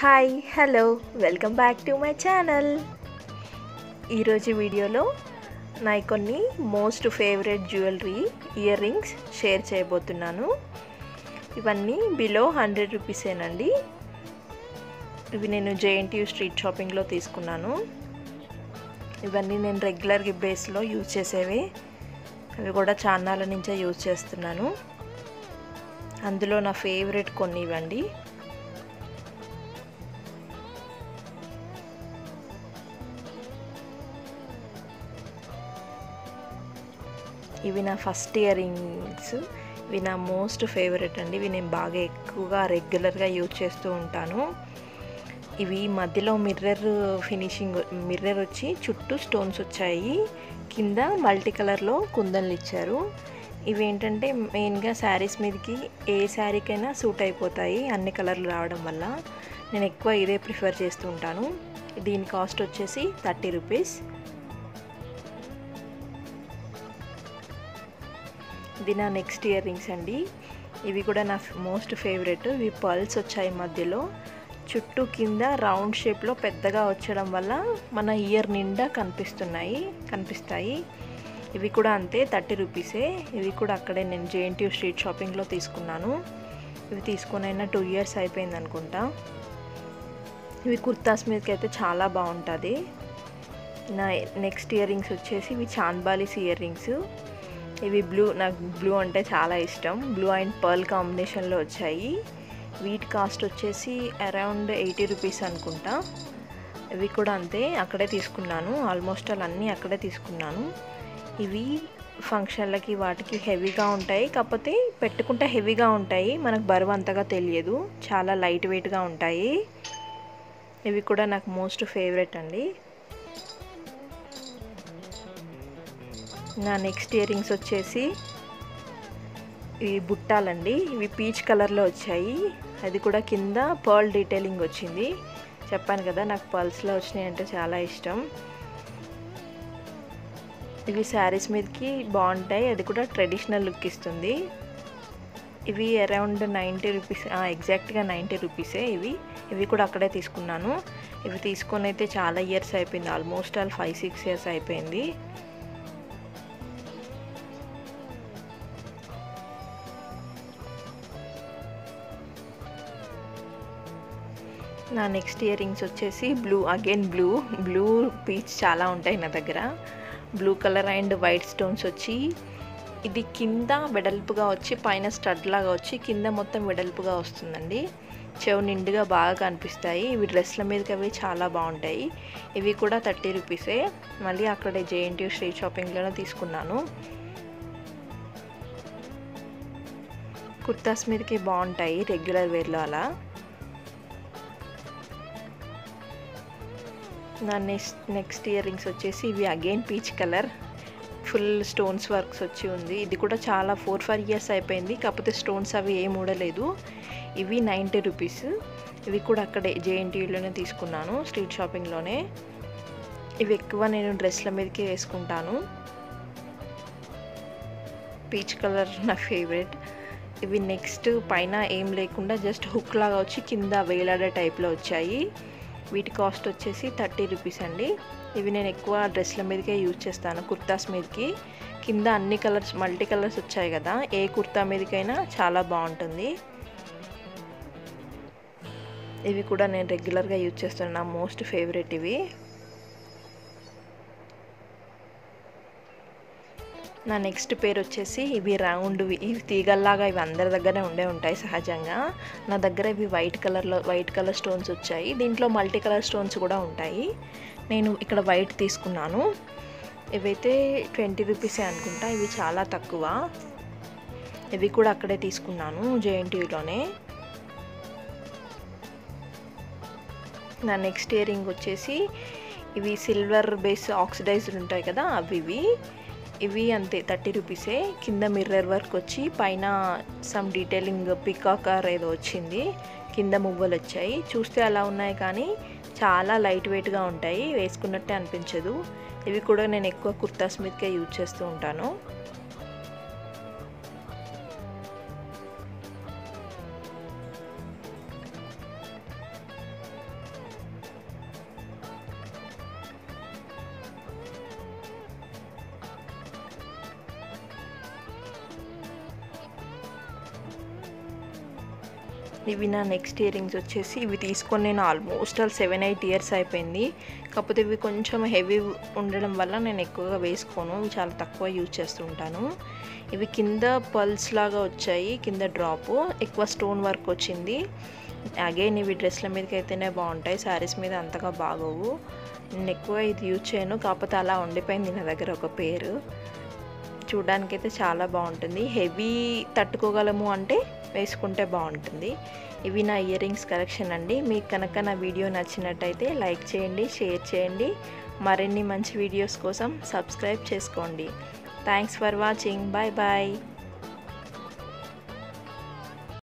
hi hello welcome back to my channel ఈరోజు వీడియోలో నా కొన్ని most favourite jewellery earrings share చేయబోతున్నాను ఇవన్నీ బిలో హండ్రెడ్ రూపీసేనండి ఇవి నేను జేఎన్టీయూ స్ట్రీట్ షాపింగ్లో తీసుకున్నాను ఇవన్నీ నేను రెగ్యులర్ బేస్లో యూజ్ చేసేవి అవి కూడా చాన్నాళ్ళ నుంచే యూజ్ చేస్తున్నాను అందులో నా ఫేవరెట్ కొన్ని ఇవ్వండి ఇవి నా ఫస్ట్ ఇయర్ రింగ్స్ ఇవి నా మోస్ట్ ఫేవరెట్ అండి ఇవి నేను బాగా ఎక్కువగా రెగ్యులర్గా యూజ్ చేస్తూ ఉంటాను ఇవి మధ్యలో మిర్రర్ ఫినిషింగ్ మిర్రర్ వచ్చి చుట్టూ స్టోన్స్ వచ్చాయి కింద మల్టీ కలర్లో కుందన్లు ఇచ్చారు ఇవి ఏంటంటే మెయిన్గా శారీస్ మీదకి ఏ శారీకైనా సూట్ అయిపోతాయి అన్ని కలర్లు రావడం వల్ల నేను ఎక్కువ ఇదే ప్రిఫర్ చేస్తూ ఉంటాను దీని కాస్ట్ వచ్చేసి థర్టీ రూపీస్ ఇది నా నెక్స్ట్ ఇయర్ రింగ్స్ అండి ఇవి కూడా నా మోస్ట్ ఫేవరెట్ ఇవి పర్ల్స్ వచ్చాయి మధ్యలో చుట్టూ కింద రౌండ్ షేప్లో పెద్దగా వచ్చడం వల్ల మన ఇయర్ నిండా కనిపిస్తున్నాయి కనిపిస్తాయి ఇవి కూడా అంతే థర్టీ రూపీసే ఇవి కూడా అక్కడే నేను జేఎన్టీ స్ట్రీట్ షాపింగ్లో తీసుకున్నాను ఇవి తీసుకొని అయినా టూ ఇయర్స్ అయిపోయింది అనుకుంటా ఇవి కుర్తాస్ మీదకి అయితే చాలా బాగుంటుంది నా నెక్స్ట్ ఇయర్ రింగ్స్ వచ్చేసి ఇవి చాంద్బాలీస్ ఇయర్ రింగ్స్ ఇవి బ్లూ నాకు బ్లూ అంటే చాలా ఇష్టం బ్లూ అండ్ పర్ల్ కాంబినేషన్లో వచ్చాయి వీటి కాస్ట్ వచ్చేసి అరౌండ్ ఎయిటీ రూపీస్ అనుకుంటా ఇవి కూడా అంతే అక్కడే తీసుకున్నాను ఆల్మోస్ట్ ఆల్ అన్నీ అక్కడే తీసుకున్నాను ఇవి ఫంక్షన్లకి వాటికి హెవీగా ఉంటాయి కాకపోతే పెట్టుకుంటే హెవీగా ఉంటాయి మనకు బరువు అంతగా తెలియదు చాలా లైట్ వెయిట్గా ఉంటాయి ఇవి కూడా నాకు మోస్ట్ ఫేవరెట్ అండి నా నెక్స్ట్ ఇయర్ రింగ్స్ వచ్చేసి ఇవి బుట్టాలండి ఇవి పీచ్ కలర్లో వచ్చాయి అది కూడా కింద పర్ల్ డీటెయిలింగ్ వచ్చింది చెప్పాను కదా నాకు పర్ల్స్లో వచ్చినాయి అంటే చాలా ఇష్టం ఇవి శారీస్ మీదకి బాగుంటాయి అది కూడా ట్రెడిషనల్ లుక్ ఇస్తుంది ఇవి అరౌండ్ నైంటీ రూపీస్ ఎగ్జాక్ట్గా నైంటీ రూపీసే ఇవి ఇవి కూడా అక్కడే తీసుకున్నాను ఇవి తీసుకొని అయితే చాలా ఇయర్స్ అయిపోయింది almost all five six years అయిపోయింది నా నెక్స్ట్ ఇయర్ రింగ్స్ వచ్చేసి blue again blue blue peach చాలా ఉంటాయి నా దగ్గర blue colour and white stones వచ్చి ఇది కింద వెడల్పుగా వచ్చి పైన స్టడ్ లాగా వచ్చి కింద మొత్తం వెడల్పుగా వస్తుందండి చెవు నిండుగా బాగా కనిపిస్తాయి ఇవి డ్రెస్ల మీదకి అవి చాలా బాగుంటాయి ఇవి కూడా థర్టీ రూపీసే మళ్ళీ అక్కడే జేఎన్టీ స్ట్రీట్ షాపింగ్లోనే తీసుకున్నాను కుర్తాస్ మీదకి బాగుంటాయి రెగ్యులర్ వేర్లో అలా నా నెక్స్ట్ నెక్స్ట్ ఇయర్ రింగ్స్ వచ్చేసి ఇవి again peach colour full stones works వచ్చి ఉంది ఇది కూడా చాలా ఫోర్ ఫైవ్ ఇయర్స్ అయిపోయింది కాకపోతే స్టోన్స్ అవి ఏం ఊడలేదు ఇవి నైంటీ రూపీస్ ఇవి కూడా అక్కడే జేఎన్టీయూలోనే తీసుకున్నాను స్ట్రీట్ షాపింగ్లోనే ఇవి ఎక్కువ నేను డ్రెస్ల మీదకి వేసుకుంటాను పీచ్ కలర్ నా ఫేవరెట్ ఇవి నెక్స్ట్ పైన ఏం లేకుండా జస్ట్ హుక్ లాగా వచ్చి కింద వేలాడే టైప్లో వచ్చాయి వీటి కాస్ట్ వచ్చేసి థర్టీ రూపీస్ అండి ఇవి నేను ఎక్కువ డ్రెస్ల మీదకే యూజ్ చేస్తాను కుర్తాస్ మీదకి కింద అన్ని కలర్స్ మల్టీ కలర్స్ వచ్చాయి కదా ఏ కుర్తా మీదకైనా చాలా బాగుంటుంది ఇవి కూడా నేను రెగ్యులర్గా యూజ్ చేస్తాను నా మోస్ట్ ఫేవరెట్ ఇవి నా నెక్స్ట్ పేరు వచ్చేసి ఇవి రౌండ్ ఇవి తీగల్లాగా ఇవి అందరి దగ్గర ఉండే ఉంటాయి సహజంగా నా దగ్గర ఇవి వైట్ కలర్లో వైట్ కలర్ స్టోన్స్ వచ్చాయి దీంట్లో మల్టీ కలర్ స్టోన్స్ కూడా ఉంటాయి నేను ఇక్కడ వైట్ తీసుకున్నాను ఇవైతే ట్వంటీ రూపీసే అనుకుంటా ఇవి చాలా తక్కువ ఇవి కూడా అక్కడే తీసుకున్నాను జేఎన్టీయూలోనే నా నెక్స్ట్ ఇయర్ రింగ్ వచ్చేసి ఇవి సిల్వర్ బేస్ ఆక్సిడైజ్డ్ ఉంటాయి కదా అవి ఇవి ఇవి అంతే థర్టీ రూపీసే కింద మిర్రర్ వర్క్ వచ్చి పైన సమ్ డీటెయిలింగ్ పికాకర్ ఏదో వచ్చింది కింద మువ్వలు వచ్చాయి చూస్తే అలా ఉన్నాయి కానీ చాలా లైట్ వెయిట్గా ఉంటాయి వేసుకున్నట్టే అనిపించదు ఇవి కూడా నేను ఎక్కువ కుర్తాస్ మీదకే యూజ్ చేస్తూ ఉంటాను ఇవి నా నెక్స్ట్ ఇయర్ రింగ్స్ వచ్చేసి ఇవి తీసుకొని నేను almost all seven eight years అయిపోయింది కాకపోతే ఇవి కొంచెం హెవీ ఉండడం వల్ల నేను ఎక్కువగా వేసుకోను ఇవి చాలా తక్కువ యూజ్ చేస్తుంటాను ఇవి కింద పల్స్ లాగా వచ్చాయి కింద డ్రాప్ ఎక్కువ స్టోన్ వర్క్ వచ్చింది అగైన్ ఇవి డ్రెస్ల మీదకి అయితేనే బాగుంటాయి శారీస్ మీద అంతగా బాగోవు నేను ఎక్కువ ఇది యూజ్ చేయను కాకపోతే అలా ఉండిపోయింది నా దగ్గర ఒక పేరు చూడడానికైతే చాలా బాగుంటుంది హెవీ తట్టుకోగలము అంటే వేసుకుంటే బాగుంటుంది ఇవి నా ఇయర్ రింగ్స్ కలెక్షన్ అండి మీకు కనుక నా వీడియో నచ్చినట్టయితే లైక్ చేయండి షేర్ చేయండి మరిన్ని మంచి వీడియోస్ కోసం సబ్స్క్రైబ్ చేసుకోండి thanks for watching bye bye